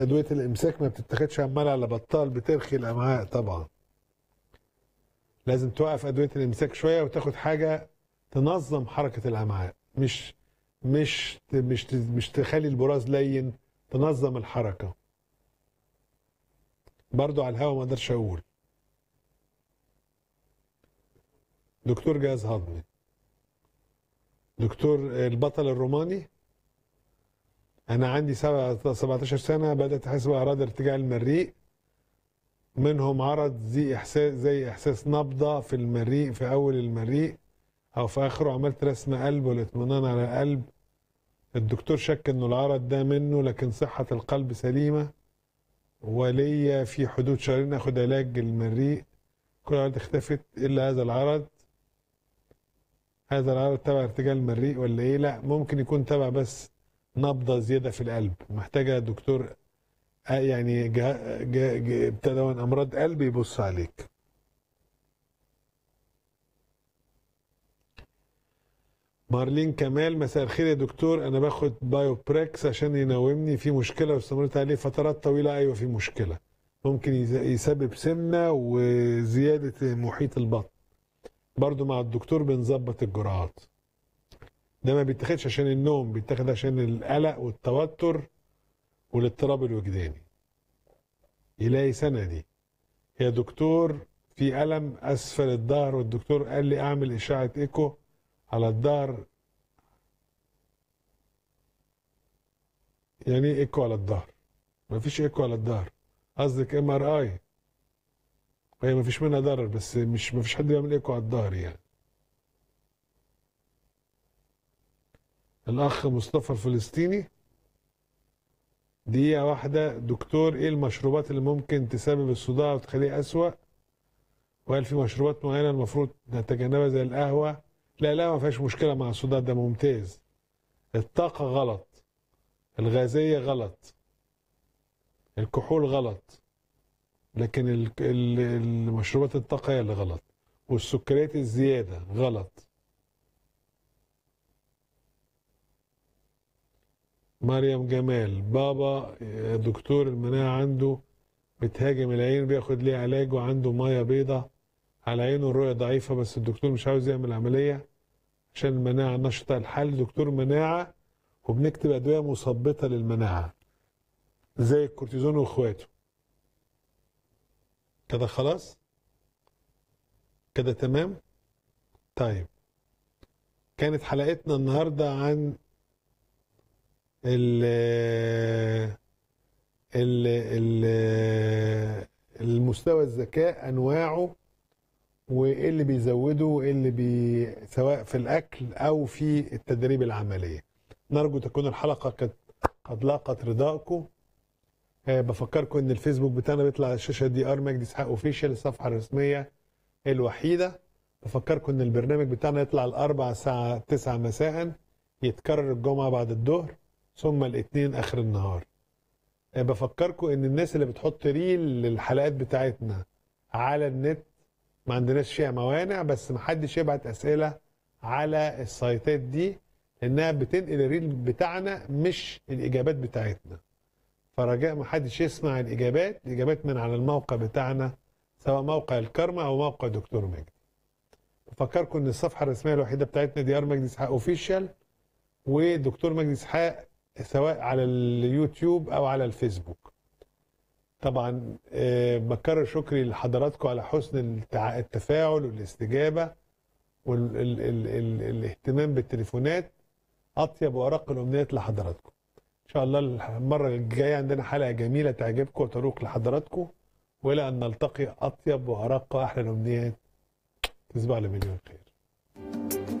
ادويه الامساك ما بتتاخدش عمال على بطال بترخي الامعاء طبعا لازم توقف ادويه الامساك شويه وتاخد حاجه تنظم حركه الامعاء مش مش مش مش تخلي البراز لين تنظم الحركه برضو على الهوا ما اقدرش اقول دكتور جهاز هضمي دكتور البطل الروماني انا عندي سبعة 17 سنه بدات احس باعراض ارتجاع المريء منهم عرض زي احساس زي احساس نبضه في المريء في اول المريء او في اخره عملت رسم قلب والاطمئنان على القلب الدكتور شك انه العرض ده منه لكن صحه القلب سليمه وليا في حدود شهرين اخد علاج المريء كل العرض اختفت الا هذا العرض هذا العرض تبع ارتجاع المريء ولا ايه لا ممكن يكون تبع بس نبضه زياده في القلب محتاجه دكتور آه يعني جه جه جه ابتدى من امراض قلب يبص عليك مارلين كمال مساء الخير يا دكتور انا باخد بايو بريكس عشان ينومني في مشكله واستمريت عليه فترات طويله ايوه في مشكله ممكن يز- يسبب سمنه وزياده محيط البطن برضو مع الدكتور بنظبط الجرعات ده ما بيتاخدش عشان النوم بيتاخد عشان القلق والتوتر والاضطراب الوجداني يلاقي سندي يا دكتور في ألم أسفل الظهر والدكتور قال لي أعمل إشاعة إيكو على الظهر يعني إيه إيكو على الظهر مفيش إيكو على الظهر قصدك ام ار اي هي مفيش منها ضرر بس مش مفيش حد بيعمل إيكو على الظهر يعني الأخ مصطفى الفلسطيني دقيقة واحدة دكتور ايه المشروبات اللي ممكن تسبب الصداع وتخليه أسوأ وهل في مشروبات معينة المفروض نتجنبها زي القهوة لا لا ما فيهاش مشكلة مع الصداع ده ممتاز الطاقة غلط الغازية غلط الكحول غلط لكن ال- ال- المشروبات الطاقة هي اللي غلط والسكريات الزيادة غلط مريم جمال بابا يا دكتور المناعة عنده بتهاجم العين بياخد ليه علاج وعنده مية بيضة على عينه الرؤية ضعيفة بس الدكتور مش عاوز يعمل عملية عشان المناعة نشطة الحل دكتور مناعة وبنكتب أدوية مثبطة للمناعة زي الكورتيزون واخواته كده خلاص كده تمام طيب كانت حلقتنا النهاردة عن ال ال ال المستوى الذكاء انواعه وايه اللي بيزوده وايه اللي بي سواء في الاكل او في التدريب العمليه نرجو تكون الحلقه قد قد لاقت رضاكم آه، بفكركم ان الفيسبوك بتاعنا بيطلع على الشاشه دي ار مجدي اسحاق اوفيشال الصفحه الرسميه الوحيده بفكركم ان البرنامج بتاعنا يطلع الاربع الساعه 9 مساء يتكرر الجمعه بعد الظهر ثم الاثنين اخر النهار آه، بفكركم ان الناس اللي بتحط ريل للحلقات بتاعتنا على النت ما عندناش فيها موانع بس محدش يبعت اسئله على السايتات دي لانها بتنقل الريل بتاعنا مش الاجابات بتاعتنا فرجاء محدش يسمع الاجابات الاجابات من على الموقع بتاعنا سواء موقع الكرمة او موقع دكتور مجدي بفكركم ان الصفحه الرسميه الوحيده بتاعتنا دي ار مجدي اسحاق اوفيشال ودكتور مجدي اسحاق سواء على اليوتيوب او على الفيسبوك طبعا آه، بكرر شكري لحضراتكم على حسن التع- التفاعل والاستجابه والاهتمام بالتليفونات اطيب وارق الامنيات لحضراتكم ان شاء الله المره الجايه عندنا حلقه جميله تعجبكم وتروق لحضراتكم والى ان نلتقي اطيب وارق واحلى الامنيات تصبحوا على مليون خير